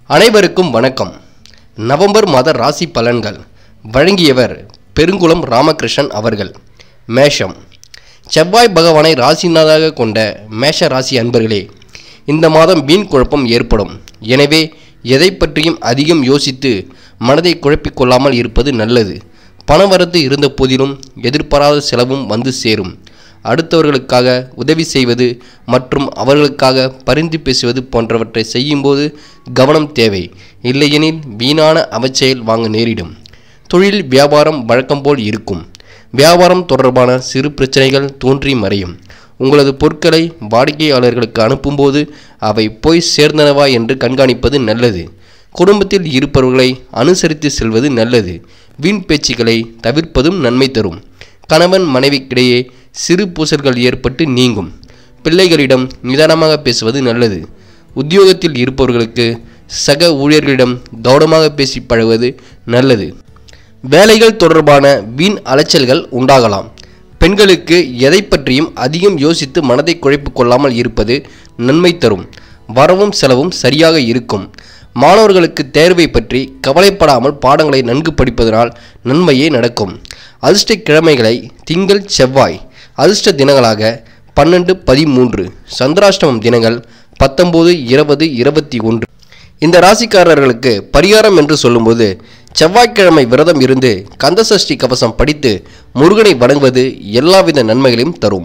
அனைவருக்கும் வணக்கம் நவம்பர் மாத ராசி பலன்கள் வழங்கியவர் பெருங்குளம் ராமகிருஷ்ணன் அவர்கள் மேஷம் செவ்வாய் பகவானை ராசிநாதாக கொண்ட மேஷ ராசி அன்பர்களே இந்த மாதம் வீண் குழப்பம் ஏற்படும் எனவே எதை பற்றியும் அதிகம் யோசித்து மனதை குழப்பிக் கொள்ளாமல் இருப்பது நல்லது பணவரத்து இருந்த போதிலும் எதிர்பாராத செலவும் வந்து சேரும் அடுத்தவர்களுக்காக உதவி செய்வது மற்றும் அவர்களுக்காக பரிந்து பேசுவது போன்றவற்றை செய்யும்போது கவனம் தேவை இல்லையெனில் வீணான அவச்செயல் வாங்க நேரிடும் தொழில் வியாபாரம் வழக்கம் போல் இருக்கும் வியாபாரம் தொடர்பான சிறு பிரச்சனைகள் தோன்றி மறையும் உங்களது பொருட்களை வாடிக்கையாளர்களுக்கு அனுப்பும்போது அவை போய் சேர்ந்தனவா என்று கண்காணிப்பது நல்லது குடும்பத்தில் இருப்பவர்களை அனுசரித்து செல்வது நல்லது வீண் பேச்சுக்களை தவிர்ப்பதும் நன்மை தரும் கணவன் மனைவிக்கிடையே சிறு பூசல்கள் ஏற்பட்டு நீங்கும் பிள்ளைகளிடம் நிதானமாக பேசுவது நல்லது உத்தியோகத்தில் இருப்பவர்களுக்கு சக ஊழியர்களிடம் கவனமாக பேசி பழகுவது நல்லது வேலைகள் தொடர்பான வீண் அலைச்சல்கள் உண்டாகலாம் பெண்களுக்கு எதை பற்றியும் அதிகம் யோசித்து மனதை குழப்பிக் கொள்ளாமல் இருப்பது நன்மை தரும் வரவும் செலவும் சரியாக இருக்கும் மாணவர்களுக்கு தேர்வை பற்றி கவலைப்படாமல் பாடங்களை நன்கு படிப்பதனால் நன்மையே நடக்கும் அதிர்ஷ்ட கிழமைகளை திங்கள் செவ்வாய் அதிர்ஷ்ட தினங்களாக பன்னெண்டு பதிமூன்று சந்திராஷ்டமம் தினங்கள் பத்தொம்போது இருபது இருபத்தி ஒன்று இந்த ராசிக்காரர்களுக்கு பரிகாரம் என்று சொல்லும்போது செவ்வாய்க்கிழமை விரதம் இருந்து கந்தசஷ்டி கவசம் படித்து முருகனை வணங்குவது எல்லாவித நன்மைகளையும் தரும்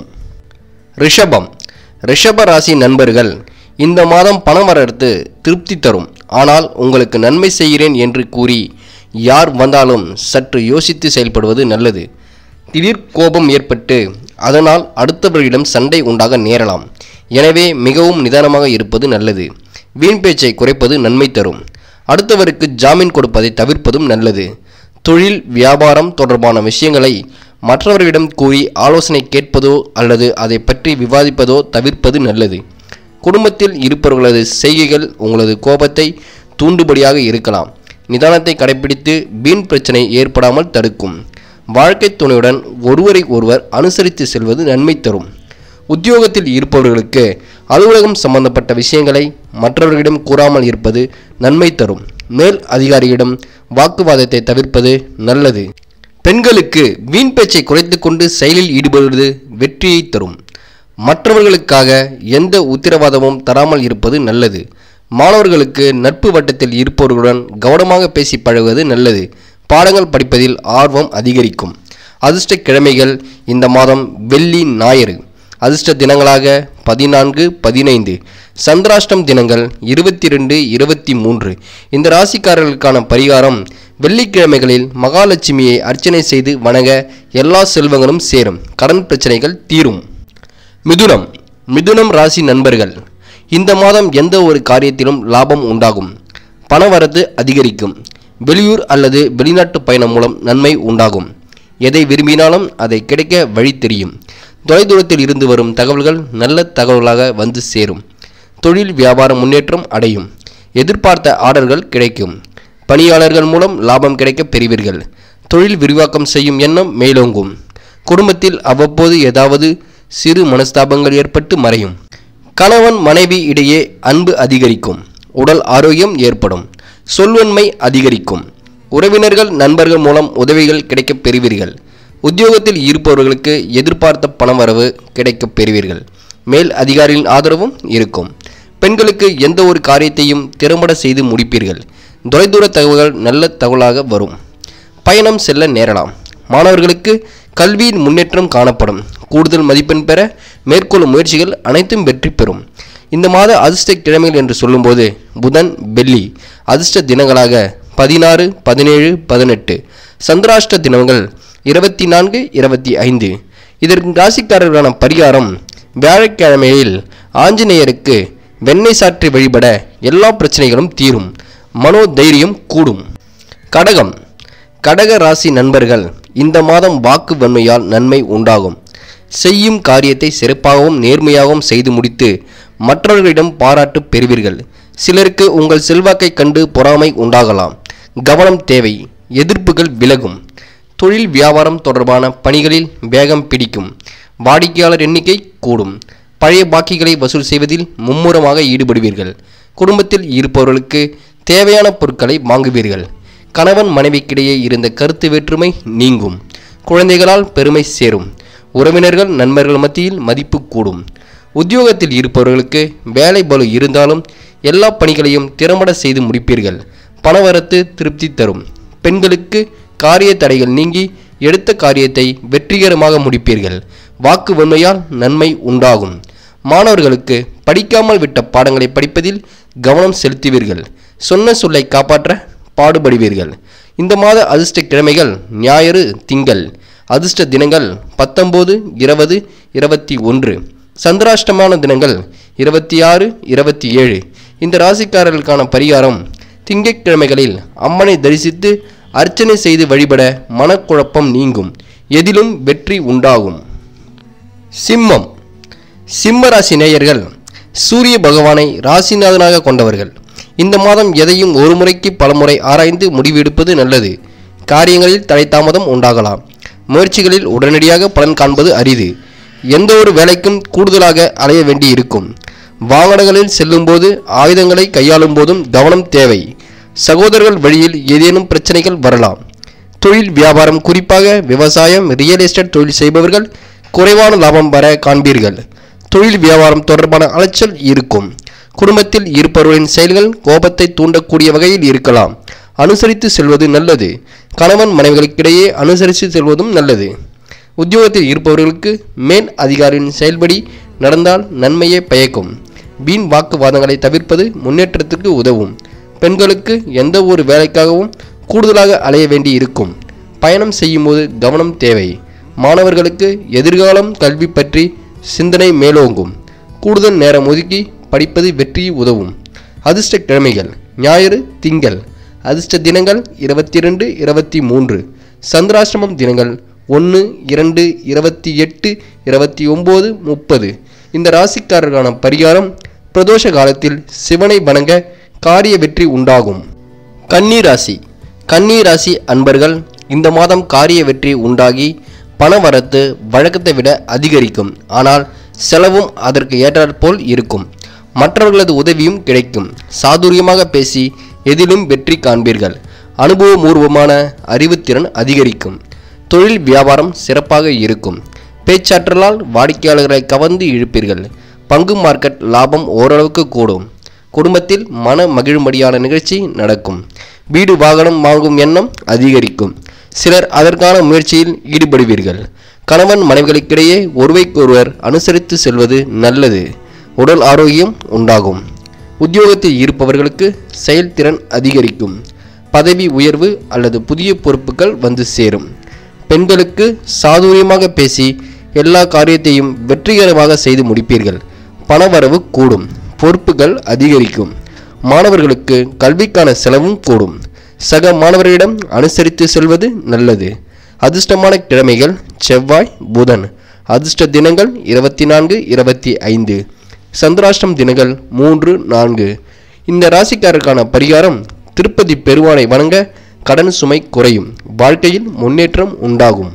ரிஷபம் ரிஷப ராசி நண்பர்கள் இந்த மாதம் பணம் வரத்து திருப்தி தரும் ஆனால் உங்களுக்கு நன்மை செய்கிறேன் என்று கூறி யார் வந்தாலும் சற்று யோசித்து செயல்படுவது நல்லது திடீர் கோபம் ஏற்பட்டு அதனால் அடுத்தவர்களிடம் சண்டை உண்டாக நேரலாம் எனவே மிகவும் நிதானமாக இருப்பது நல்லது வீண் பேச்சை குறைப்பது நன்மை தரும் அடுத்தவருக்கு ஜாமீன் கொடுப்பதை தவிர்ப்பதும் நல்லது தொழில் வியாபாரம் தொடர்பான விஷயங்களை மற்றவர்களிடம் கூறி ஆலோசனை கேட்பதோ அல்லது அதை பற்றி விவாதிப்பதோ தவிர்ப்பது நல்லது குடும்பத்தில் இருப்பவர்களது செய்கைகள் உங்களது கோபத்தை தூண்டுபடியாக இருக்கலாம் நிதானத்தை கடைபிடித்து வீண் பிரச்சனை ஏற்படாமல் தடுக்கும் வாழ்க்கை துணையுடன் ஒருவரை ஒருவர் அனுசரித்து செல்வது நன்மை தரும் உத்தியோகத்தில் இருப்பவர்களுக்கு அலுவலகம் சம்பந்தப்பட்ட விஷயங்களை மற்றவர்களிடம் கூறாமல் இருப்பது நன்மை தரும் மேல் அதிகாரியிடம் வாக்குவாதத்தை தவிர்ப்பது நல்லது பெண்களுக்கு வீண் பேச்சை குறைத்து கொண்டு செயலில் ஈடுபடுவது வெற்றியை தரும் மற்றவர்களுக்காக எந்த உத்தரவாதமும் தராமல் இருப்பது நல்லது மாணவர்களுக்கு நட்பு வட்டத்தில் இருப்பவர்களுடன் கவனமாக பேசி பழகுவது நல்லது பாடங்கள் படிப்பதில் ஆர்வம் அதிகரிக்கும் அதிர்ஷ்ட கிழமைகள் இந்த மாதம் வெள்ளி ஞாயிறு அதிர்ஷ்ட தினங்களாக பதினான்கு பதினைந்து சந்திராஷ்டம் தினங்கள் இருபத்தி ரெண்டு இருபத்தி மூன்று இந்த ராசிக்காரர்களுக்கான பரிகாரம் வெள்ளிக்கிழமைகளில் மகாலட்சுமியை அர்ச்சனை செய்து வணங்க எல்லா செல்வங்களும் சேரும் கடன் பிரச்சனைகள் தீரும் மிதுனம் மிதுனம் ராசி நண்பர்கள் இந்த மாதம் எந்த ஒரு காரியத்திலும் லாபம் உண்டாகும் பணவரத்து அதிகரிக்கும் வெளியூர் அல்லது வெளிநாட்டு பயணம் மூலம் நன்மை உண்டாகும் எதை விரும்பினாலும் அதை கிடைக்க வழி தெரியும் தொலைதூரத்தில் இருந்து வரும் தகவல்கள் நல்ல தகவல்களாக வந்து சேரும் தொழில் வியாபார முன்னேற்றம் அடையும் எதிர்பார்த்த ஆர்டர்கள் கிடைக்கும் பணியாளர்கள் மூலம் லாபம் கிடைக்க பெறுவீர்கள் தொழில் விரிவாக்கம் செய்யும் எண்ணம் மேலோங்கும் குடும்பத்தில் அவ்வப்போது ஏதாவது சிறு மனஸ்தாபங்கள் ஏற்பட்டு மறையும் கணவன் மனைவி இடையே அன்பு அதிகரிக்கும் உடல் ஆரோக்கியம் ஏற்படும் சொல்வன்மை அதிகரிக்கும் உறவினர்கள் நண்பர்கள் மூலம் உதவிகள் கிடைக்கப் பெறுவீர்கள் உத்தியோகத்தில் இருப்பவர்களுக்கு எதிர்பார்த்த பணவரவு கிடைக்கப் பெறுவீர்கள் மேல் அதிகாரியின் ஆதரவும் இருக்கும் பெண்களுக்கு எந்த ஒரு காரியத்தையும் திறம்பட செய்து முடிப்பீர்கள் தொலைதூர தகவல்கள் நல்ல தகவலாக வரும் பயணம் செல்ல நேரலாம் மாணவர்களுக்கு கல்வியின் முன்னேற்றம் காணப்படும் கூடுதல் மதிப்பெண் பெற மேற்கொள்ளும் முயற்சிகள் அனைத்தும் வெற்றி பெறும் இந்த மாத அதிர்ஷ்ட கிழமைகள் என்று சொல்லும்போது புதன் வெள்ளி அதிர்ஷ்ட தினங்களாக பதினாறு பதினேழு பதினெட்டு சந்திராஷ்ட தினங்கள் இருபத்தி நான்கு இருபத்தி ஐந்து இதற்கு ராசிக்காரர்களான பரிகாரம் வியாழக்கிழமையில் ஆஞ்சநேயருக்கு வெண்ணெய் சாற்றி வழிபட எல்லா பிரச்சனைகளும் தீரும் மனோ தைரியம் கூடும் கடகம் கடக ராசி நண்பர்கள் இந்த மாதம் வாக்கு வன்மையால் நன்மை உண்டாகும் செய்யும் காரியத்தை சிறப்பாகவும் நேர்மையாகவும் செய்து முடித்து மற்றவர்களிடம் பாராட்டு பெறுவீர்கள் சிலருக்கு உங்கள் செல்வாக்கை கண்டு பொறாமை உண்டாகலாம் கவனம் தேவை எதிர்ப்புகள் விலகும் தொழில் வியாபாரம் தொடர்பான பணிகளில் வேகம் பிடிக்கும் வாடிக்கையாளர் எண்ணிக்கை கூடும் பழைய பாக்கிகளை வசூல் செய்வதில் மும்முரமாக ஈடுபடுவீர்கள் குடும்பத்தில் இருப்பவர்களுக்கு தேவையான பொருட்களை வாங்குவீர்கள் கணவன் மனைவிக்கிடையே இருந்த கருத்து வேற்றுமை நீங்கும் குழந்தைகளால் பெருமை சேரும் உறவினர்கள் நண்பர்கள் மத்தியில் மதிப்பு கூடும் உத்தியோகத்தில் இருப்பவர்களுக்கு வேலை பளு இருந்தாலும் எல்லா பணிகளையும் திறம்பட செய்து முடிப்பீர்கள் பணவரத்து திருப்தி தரும் பெண்களுக்கு காரிய தடைகள் நீங்கி எடுத்த காரியத்தை வெற்றிகரமாக முடிப்பீர்கள் வாக்கு வன்மையால் நன்மை உண்டாகும் மாணவர்களுக்கு படிக்காமல் விட்ட பாடங்களை படிப்பதில் கவனம் செலுத்துவீர்கள் சொன்ன சொல்லை காப்பாற்ற பாடுபடுவீர்கள் இந்த மாத அதிர்ஷ்ட கிழமைகள் ஞாயிறு திங்கள் அதிர்ஷ்ட தினங்கள் பத்தொம்போது இருபது இருபத்தி ஒன்று சந்திராஷ்டமான தினங்கள் இருபத்தி ஆறு இருபத்தி ஏழு இந்த ராசிக்காரர்களுக்கான பரிகாரம் திங்கட்கிழமைகளில் அம்மனை தரிசித்து அர்ச்சனை செய்து வழிபட மனக்குழப்பம் நீங்கும் எதிலும் வெற்றி உண்டாகும் சிம்மம் சிம்ம ராசி நேயர்கள் சூரிய பகவானை ராசிநாதனாக கொண்டவர்கள் இந்த மாதம் எதையும் ஒரு முறைக்கு பலமுறை ஆராய்ந்து முடிவெடுப்பது நல்லது காரியங்களில் தடை தாமதம் உண்டாகலாம் முயற்சிகளில் உடனடியாக பலன் காண்பது அரிது எந்த ஒரு வேலைக்கும் கூடுதலாக அலைய வேண்டி இருக்கும் வாகனங்களில் செல்லும்போது ஆயுதங்களை கையாளும் போதும் கவனம் தேவை சகோதரர்கள் வழியில் ஏதேனும் பிரச்சனைகள் வரலாம் தொழில் வியாபாரம் குறிப்பாக விவசாயம் ரியல் எஸ்டேட் தொழில் செய்பவர்கள் குறைவான லாபம் வர காண்பீர்கள் தொழில் வியாபாரம் தொடர்பான அலைச்சல் இருக்கும் குடும்பத்தில் இருப்பவர்களின் செயல்கள் கோபத்தை தூண்டக்கூடிய வகையில் இருக்கலாம் அனுசரித்து செல்வது நல்லது கணவன் மனைவிகளுக்கிடையே அனுசரித்து செல்வதும் நல்லது உத்தியோகத்தில் இருப்பவர்களுக்கு மேல் அதிகாரியின் செயல்படி நடந்தால் நன்மையே பயக்கும் வீண் வாக்குவாதங்களை தவிர்ப்பது முன்னேற்றத்துக்கு உதவும் பெண்களுக்கு எந்த ஒரு வேலைக்காகவும் கூடுதலாக அலைய வேண்டி இருக்கும் பயணம் செய்யும்போது கவனம் தேவை மாணவர்களுக்கு எதிர்காலம் கல்வி பற்றி சிந்தனை மேலோங்கும் கூடுதல் நேரம் ஒதுக்கி படிப்பது வெற்றி உதவும் அதிர்ஷ்ட கிழமைகள் ஞாயிறு திங்கள் அதிர்ஷ்ட தினங்கள் இருபத்தி ரெண்டு இருபத்தி மூன்று சந்திராஷ்டமம் தினங்கள் ஒன்று இரண்டு இருபத்தி எட்டு இருபத்தி ஒம்பது முப்பது இந்த ராசிக்காரர்களான பரிகாரம் பிரதோஷ காலத்தில் சிவனை வணங்க காரிய வெற்றி உண்டாகும் கன்னி ராசி கன்னி ராசி அன்பர்கள் இந்த மாதம் காரிய வெற்றி உண்டாகி பணவரத்து வழக்கத்தை விட அதிகரிக்கும் ஆனால் செலவும் அதற்கு ஏற்றாற்போல் இருக்கும் மற்றவர்களது உதவியும் கிடைக்கும் சாதுரியமாக பேசி எதிலும் வெற்றி காண்பீர்கள் அனுபவபூர்வமான அறிவுத்திறன் அதிகரிக்கும் தொழில் வியாபாரம் சிறப்பாக இருக்கும் பேச்சாற்றலால் வாடிக்கையாளர்களை கவர்ந்து இழுப்பீர்கள் பங்கு மார்க்கெட் லாபம் ஓரளவுக்கு கூடும் குடும்பத்தில் மன மகிழும்படியான நிகழ்ச்சி நடக்கும் வீடு வாகனம் வாங்கும் எண்ணம் அதிகரிக்கும் சிலர் அதற்கான முயற்சியில் ஈடுபடுவீர்கள் கணவன் மனைவிகளுக்கிடையே ஒருவருக்கொருவர் அனுசரித்து செல்வது நல்லது உடல் ஆரோக்கியம் உண்டாகும் உத்தியோகத்தில் இருப்பவர்களுக்கு செயல்திறன் அதிகரிக்கும் பதவி உயர்வு அல்லது புதிய பொறுப்புகள் வந்து சேரும் பெண்களுக்கு சாதுரியமாக பேசி எல்லா காரியத்தையும் வெற்றிகரமாக செய்து முடிப்பீர்கள் பணவரவு கூடும் பொறுப்புகள் அதிகரிக்கும் மாணவர்களுக்கு கல்விக்கான செலவும் கூடும் சக மாணவர்களிடம் அனுசரித்து செல்வது நல்லது அதிர்ஷ்டமான கிழமைகள் செவ்வாய் புதன் அதிர்ஷ்ட தினங்கள் இருபத்தி நான்கு இருபத்தி ஐந்து சந்திராஷ்டம் தினங்கள் மூன்று நான்கு இந்த ராசிக்காரருக்கான பரிகாரம் திருப்பதி பெருவானை வணங்க கடன் சுமை குறையும் வாழ்க்கையில் முன்னேற்றம் உண்டாகும்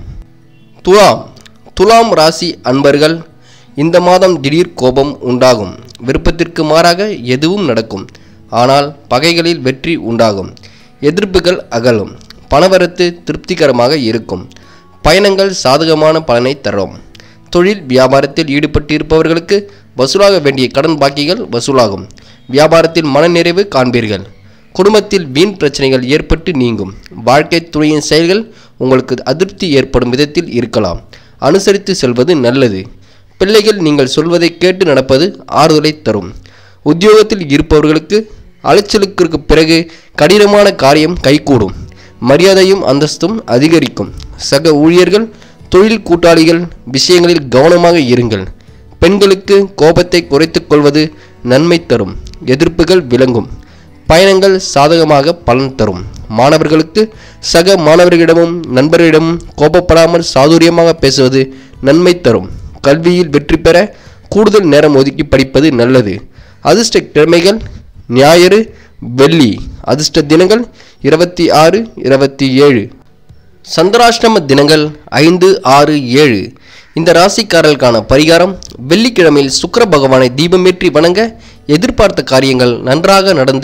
துலாம் துலாம் ராசி அன்பர்கள் இந்த மாதம் திடீர் கோபம் உண்டாகும் விருப்பத்திற்கு மாறாக எதுவும் நடக்கும் ஆனால் பகைகளில் வெற்றி உண்டாகும் எதிர்ப்புகள் அகலும் பணவரத்து திருப்திகரமாக இருக்கும் பயணங்கள் சாதகமான பலனை தரும் தொழில் வியாபாரத்தில் ஈடுபட்டிருப்பவர்களுக்கு வசூலாக வேண்டிய கடன் பாக்கிகள் வசூலாகும் வியாபாரத்தில் மனநிறைவு காண்பீர்கள் குடும்பத்தில் வீண் பிரச்சனைகள் ஏற்பட்டு நீங்கும் வாழ்க்கை துணையின் செயல்கள் உங்களுக்கு அதிருப்தி ஏற்படும் விதத்தில் இருக்கலாம் அனுசரித்து செல்வது நல்லது பிள்ளைகள் நீங்கள் சொல்வதை கேட்டு நடப்பது ஆறுதலை தரும் உத்தியோகத்தில் இருப்பவர்களுக்கு அலைச்சலுக்கு பிறகு கடினமான காரியம் கைகூடும் மரியாதையும் அந்தஸ்தும் அதிகரிக்கும் சக ஊழியர்கள் தொழில் கூட்டாளிகள் விஷயங்களில் கவனமாக இருங்கள் பெண்களுக்கு கோபத்தை குறைத்துக் கொள்வது நன்மை தரும் எதிர்ப்புகள் விளங்கும் பயணங்கள் சாதகமாக பலன் தரும் மாணவர்களுக்கு சக மாணவர்களிடமும் நண்பர்களிடமும் கோபப்படாமல் சாதுரியமாக பேசுவது நன்மை தரும் கல்வியில் வெற்றி பெற கூடுதல் நேரம் ஒதுக்கி படிப்பது நல்லது அதிர்ஷ்ட கிழமைகள் ஞாயிறு வெள்ளி அதிர்ஷ்ட தினங்கள் இருபத்தி ஆறு இருபத்தி ஏழு சந்திராஷ்டம தினங்கள் ஐந்து ஆறு ஏழு இந்த ராசிக்காரர்களுக்கான பரிகாரம் வெள்ளிக்கிழமையில் சுக்கிர பகவானை தீபமேற்றி வணங்க எதிர்பார்த்த காரியங்கள் நன்றாக நடந்து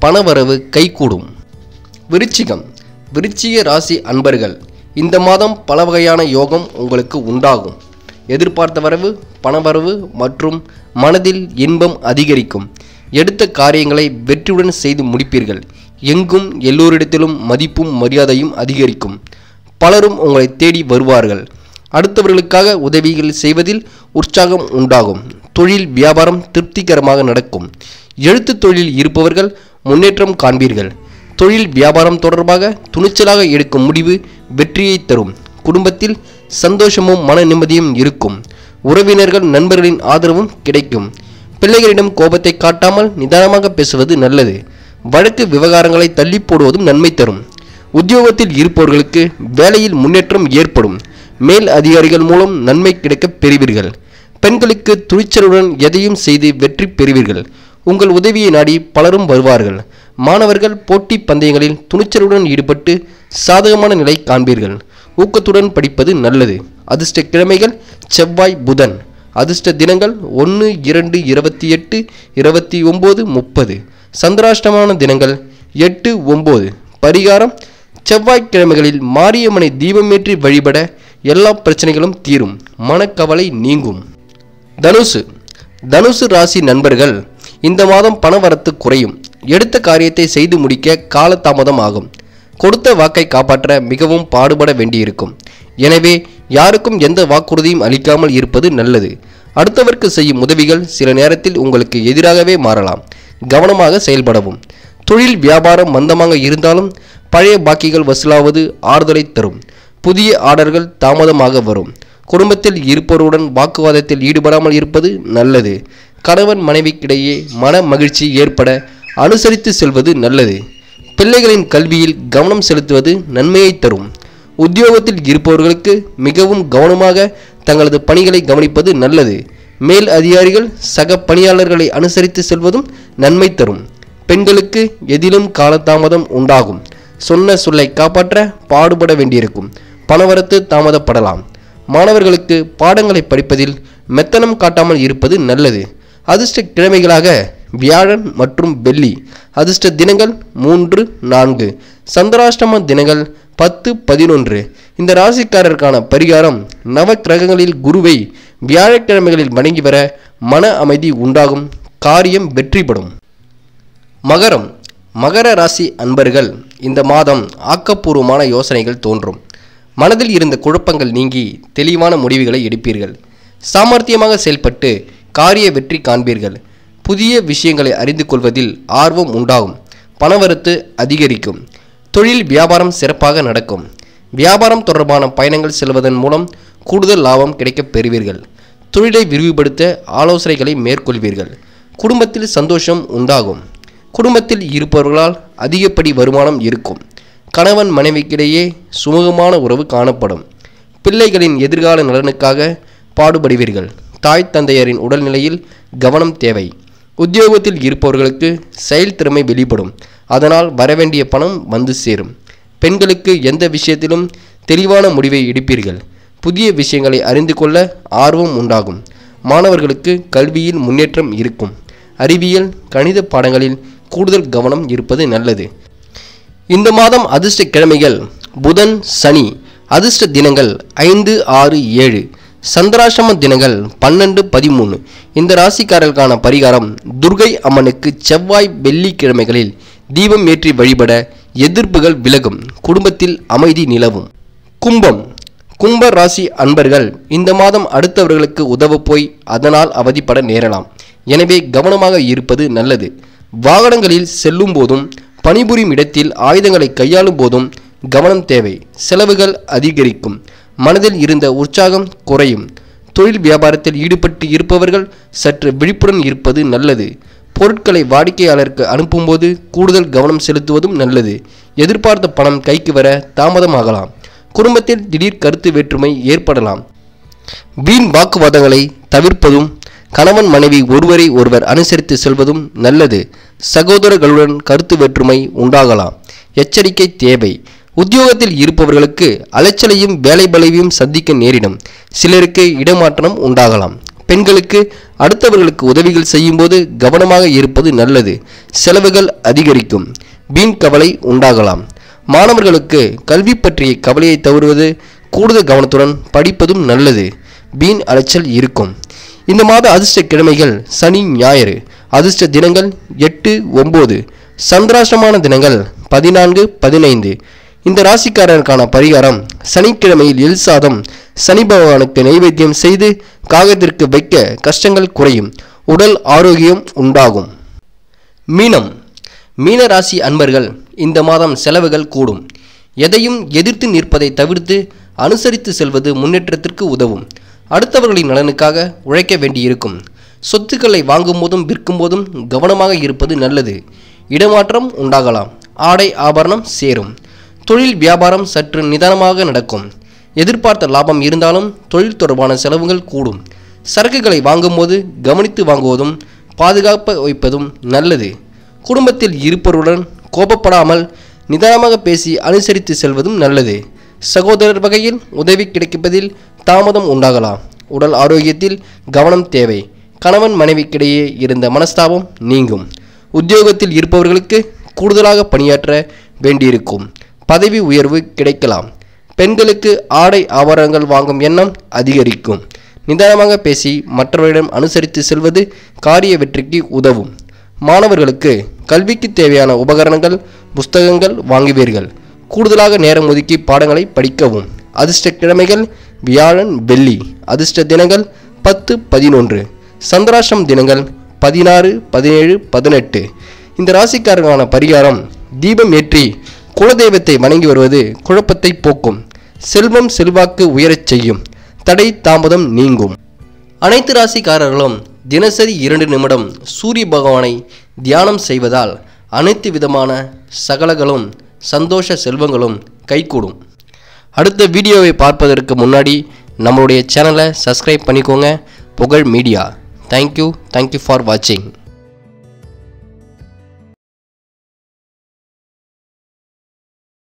பணவரவு கைகூடும் விருச்சிகம் விருச்சிக ராசி அன்பர்கள் இந்த மாதம் பல வகையான யோகம் உங்களுக்கு உண்டாகும் எதிர்பார்த்த வரவு பணவரவு மற்றும் மனதில் இன்பம் அதிகரிக்கும் எடுத்த காரியங்களை வெற்றியுடன் செய்து முடிப்பீர்கள் எங்கும் எல்லோரிடத்திலும் மதிப்பும் மரியாதையும் அதிகரிக்கும் பலரும் உங்களை தேடி வருவார்கள் அடுத்தவர்களுக்காக உதவிகள் செய்வதில் உற்சாகம் உண்டாகும் தொழில் வியாபாரம் திருப்திகரமாக நடக்கும் எழுத்து தொழிலில் இருப்பவர்கள் முன்னேற்றம் காண்பீர்கள் தொழில் வியாபாரம் தொடர்பாக துணிச்சலாக எடுக்கும் முடிவு வெற்றியை தரும் குடும்பத்தில் சந்தோஷமும் மன நிம்மதியும் இருக்கும் உறவினர்கள் நண்பர்களின் ஆதரவும் கிடைக்கும் பிள்ளைகளிடம் கோபத்தை காட்டாமல் நிதானமாக பேசுவது நல்லது வழக்கு விவகாரங்களை தள்ளி போடுவதும் நன்மை தரும் உத்தியோகத்தில் இருப்பவர்களுக்கு வேலையில் முன்னேற்றம் ஏற்படும் மேல் அதிகாரிகள் மூலம் நன்மை கிடைக்கப் பெறுவீர்கள் பெண்களுக்கு துணிச்சலுடன் எதையும் செய்து வெற்றி பெறுவீர்கள் உங்கள் உதவியை நாடி பலரும் வருவார்கள் மாணவர்கள் போட்டி பந்தயங்களில் துணிச்சலுடன் ஈடுபட்டு சாதகமான நிலை காண்பீர்கள் ஊக்கத்துடன் படிப்பது நல்லது அதிர்ஷ்ட கிழமைகள் செவ்வாய் புதன் அதிர்ஷ்ட தினங்கள் ஒன்று இரண்டு இருபத்தி எட்டு இருபத்தி ஒம்பது முப்பது சந்திராஷ்டமான தினங்கள் எட்டு ஒம்பது பரிகாரம் செவ்வாய்க்கிழமைகளில் மாரியம்மனை தீபமேற்றி வழிபட எல்லா பிரச்சனைகளும் தீரும் மனக்கவலை நீங்கும் தனுசு தனுசு ராசி நண்பர்கள் இந்த மாதம் பணவரத்து குறையும் எடுத்த காரியத்தை செய்து முடிக்க காலதாமதம் ஆகும் கொடுத்த வாக்கை காப்பாற்ற மிகவும் பாடுபட வேண்டியிருக்கும் எனவே யாருக்கும் எந்த வாக்குறுதியும் அளிக்காமல் இருப்பது நல்லது அடுத்தவருக்கு செய்யும் உதவிகள் சில நேரத்தில் உங்களுக்கு எதிராகவே மாறலாம் கவனமாக செயல்படவும் தொழில் வியாபாரம் மந்தமாக இருந்தாலும் பழைய பாக்கிகள் வசூலாவது ஆறுதலை தரும் புதிய ஆர்டர்கள் தாமதமாக வரும் குடும்பத்தில் இருப்பவருடன் வாக்குவாதத்தில் ஈடுபடாமல் இருப்பது நல்லது கணவன் மனைவிக்கிடையே மன மகிழ்ச்சி ஏற்பட அனுசரித்து செல்வது நல்லது பிள்ளைகளின் கல்வியில் கவனம் செலுத்துவது நன்மையை தரும் உத்தியோகத்தில் இருப்பவர்களுக்கு மிகவும் கவனமாக தங்களது பணிகளை கவனிப்பது நல்லது மேல் அதிகாரிகள் சக பணியாளர்களை அனுசரித்து செல்வதும் நன்மை தரும் பெண்களுக்கு எதிலும் காலதாமதம் உண்டாகும் சொன்ன சொல்லை காப்பாற்ற பாடுபட வேண்டியிருக்கும் பணவரத்து தாமதப்படலாம் மாணவர்களுக்கு பாடங்களை படிப்பதில் மெத்தனம் காட்டாமல் இருப்பது நல்லது அதிர்ஷ்ட கிழமைகளாக வியாழன் மற்றும் வெள்ளி அதிர்ஷ்ட தினங்கள் மூன்று நான்கு சந்திராஷ்டம தினங்கள் பத்து பதினொன்று இந்த ராசிக்காரருக்கான பரிகாரம் நவக்கிரகங்களில் குருவை வியாழக்கிழமைகளில் வணங்கி வர மன அமைதி உண்டாகும் காரியம் வெற்றிப்படும் மகரம் மகர ராசி அன்பர்கள் இந்த மாதம் ஆக்கப்பூர்வமான யோசனைகள் தோன்றும் மனதில் இருந்த குழப்பங்கள் நீங்கி தெளிவான முடிவுகளை எடுப்பீர்கள் சாமர்த்தியமாக செயல்பட்டு காரிய வெற்றி காண்பீர்கள் புதிய விஷயங்களை அறிந்து கொள்வதில் ஆர்வம் உண்டாகும் பணவரத்து அதிகரிக்கும் தொழில் வியாபாரம் சிறப்பாக நடக்கும் வியாபாரம் தொடர்பான பயணங்கள் செல்வதன் மூலம் கூடுதல் லாபம் கிடைக்கப் பெறுவீர்கள் தொழிலை விரிவுபடுத்த ஆலோசனைகளை மேற்கொள்வீர்கள் குடும்பத்தில் சந்தோஷம் உண்டாகும் குடும்பத்தில் இருப்பவர்களால் அதிகப்படி வருமானம் இருக்கும் கணவன் மனைவிக்கிடையே சுமூகமான உறவு காணப்படும் பிள்ளைகளின் எதிர்கால நலனுக்காக பாடுபடுவீர்கள் தாய் தந்தையரின் உடல்நிலையில் கவனம் தேவை உத்தியோகத்தில் இருப்பவர்களுக்கு செயல்திறமை வெளிப்படும் அதனால் வரவேண்டிய பணம் வந்து சேரும் பெண்களுக்கு எந்த விஷயத்திலும் தெளிவான முடிவை எடுப்பீர்கள் புதிய விஷயங்களை அறிந்து கொள்ள ஆர்வம் உண்டாகும் மாணவர்களுக்கு கல்வியில் முன்னேற்றம் இருக்கும் அறிவியல் கணித பாடங்களில் கூடுதல் கவனம் இருப்பது நல்லது இந்த மாதம் அதிர்ஷ்ட கிழமைகள் புதன் சனி அதிர்ஷ்ட தினங்கள் ஐந்து ஆறு ஏழு சந்திராசிரம தினங்கள் பன்னெண்டு பதிமூணு இந்த ராசிக்காரர்களுக்கான பரிகாரம் துர்கை அம்மனுக்கு செவ்வாய் வெள்ளிக்கிழமைகளில் தீபம் ஏற்றி வழிபட எதிர்ப்புகள் விலகும் குடும்பத்தில் அமைதி நிலவும் கும்பம் கும்ப ராசி அன்பர்கள் இந்த மாதம் அடுத்தவர்களுக்கு உதவ போய் அதனால் அவதிப்பட நேரலாம் எனவே கவனமாக இருப்பது நல்லது வாகனங்களில் செல்லும் போதும் பணிபுரியும் இடத்தில் ஆயுதங்களை கையாளும் போதும் கவனம் தேவை செலவுகள் அதிகரிக்கும் மனதில் இருந்த உற்சாகம் குறையும் தொழில் வியாபாரத்தில் ஈடுபட்டு இருப்பவர்கள் சற்று விழிப்புடன் இருப்பது நல்லது பொருட்களை வாடிக்கையாளருக்கு அனுப்பும்போது கூடுதல் கவனம் செலுத்துவதும் நல்லது எதிர்பார்த்த பணம் கைக்கு வர தாமதமாகலாம் குடும்பத்தில் திடீர் கருத்து வேற்றுமை ஏற்படலாம் வீண் வாக்குவாதங்களை தவிர்ப்பதும் கணவன் மனைவி ஒருவரை ஒருவர் அனுசரித்து செல்வதும் நல்லது சகோதரர்களுடன் கருத்து வேற்றுமை உண்டாகலாம் எச்சரிக்கை தேவை உத்தியோகத்தில் இருப்பவர்களுக்கு அலைச்சலையும் வேலை பலவையும் சந்திக்க நேரிடும் சிலருக்கு இடமாற்றம் உண்டாகலாம் பெண்களுக்கு அடுத்தவர்களுக்கு உதவிகள் செய்யும்போது கவனமாக இருப்பது நல்லது செலவுகள் அதிகரிக்கும் வீண் கவலை உண்டாகலாம் மாணவர்களுக்கு கல்வி பற்றிய கவலையை தவிர்வது கூடுதல் கவனத்துடன் படிப்பதும் நல்லது வீண் அலைச்சல் இருக்கும் இந்த மாத அதிர்ஷ்ட கிழமைகள் சனி ஞாயிறு அதிர்ஷ்ட தினங்கள் எட்டு ஒம்பது சந்திராஷ்டமான தினங்கள் பதினான்கு பதினைந்து இந்த ராசிக்காரருக்கான பரிகாரம் சனிக்கிழமையில் எல் சாதம் சனி பகவானுக்கு நைவேத்தியம் செய்து காகத்திற்கு வைக்க கஷ்டங்கள் குறையும் உடல் ஆரோக்கியம் உண்டாகும் மீனம் மீன ராசி அன்பர்கள் இந்த மாதம் செலவுகள் கூடும் எதையும் எதிர்த்து நிற்பதை தவிர்த்து அனுசரித்து செல்வது முன்னேற்றத்திற்கு உதவும் அடுத்தவர்களின் நலனுக்காக உழைக்க வேண்டியிருக்கும் சொத்துக்களை வாங்கும் போதும் விற்கும் போதும் கவனமாக இருப்பது நல்லது இடமாற்றம் உண்டாகலாம் ஆடை ஆபரணம் சேரும் தொழில் வியாபாரம் சற்று நிதானமாக நடக்கும் எதிர்பார்த்த லாபம் இருந்தாலும் தொழில் தொடர்பான செலவுகள் கூடும் சரக்குகளை வாங்கும்போது கவனித்து வாங்குவதும் பாதுகாப்பு வைப்பதும் நல்லது குடும்பத்தில் இருப்பவருடன் கோபப்படாமல் நிதானமாக பேசி அனுசரித்து செல்வதும் நல்லது சகோதரர் வகையில் உதவி கிடைப்பதில் தாமதம் உண்டாகலாம் உடல் ஆரோக்கியத்தில் கவனம் தேவை கணவன் மனைவிக்கிடையே இருந்த மனஸ்தாபம் நீங்கும் உத்தியோகத்தில் இருப்பவர்களுக்கு கூடுதலாக பணியாற்ற வேண்டியிருக்கும் பதவி உயர்வு கிடைக்கலாம் பெண்களுக்கு ஆடை ஆபரணங்கள் வாங்கும் எண்ணம் அதிகரிக்கும் நிதானமாக பேசி மற்றவரிடம் அனுசரித்து செல்வது காரிய வெற்றிக்கு உதவும் மாணவர்களுக்கு கல்விக்கு தேவையான உபகரணங்கள் புஸ்தகங்கள் வாங்குவீர்கள் கூடுதலாக நேரம் ஒதுக்கி பாடங்களை படிக்கவும் அதிர்ஷ்ட கிழமைகள் வியாழன் வெள்ளி அதிர்ஷ்ட தினங்கள் பத்து பதினொன்று சந்திராஷ்டம் தினங்கள் பதினாறு பதினேழு பதினெட்டு இந்த ராசிக்காரர்களான பரிகாரம் தீபம் ஏற்றி குலதெய்வத்தை வணங்கி வருவது குழப்பத்தை போக்கும் செல்வம் செல்வாக்கு உயரச் செய்யும் தடை தாமதம் நீங்கும் அனைத்து ராசிக்காரர்களும் தினசரி இரண்டு நிமிடம் சூரிய பகவானை தியானம் செய்வதால் அனைத்து விதமான சகலங்களும் சந்தோஷ செல்வங்களும் கைகூடும் அடுத்த வீடியோவை பார்ப்பதற்கு முன்னாடி நம்மளுடைய சேனலை சப்ஸ்கிரைப் பண்ணிக்கோங்க புகழ் மீடியா தேங்க்யூ தேங்க்யூ ஃபார் வாட்சிங்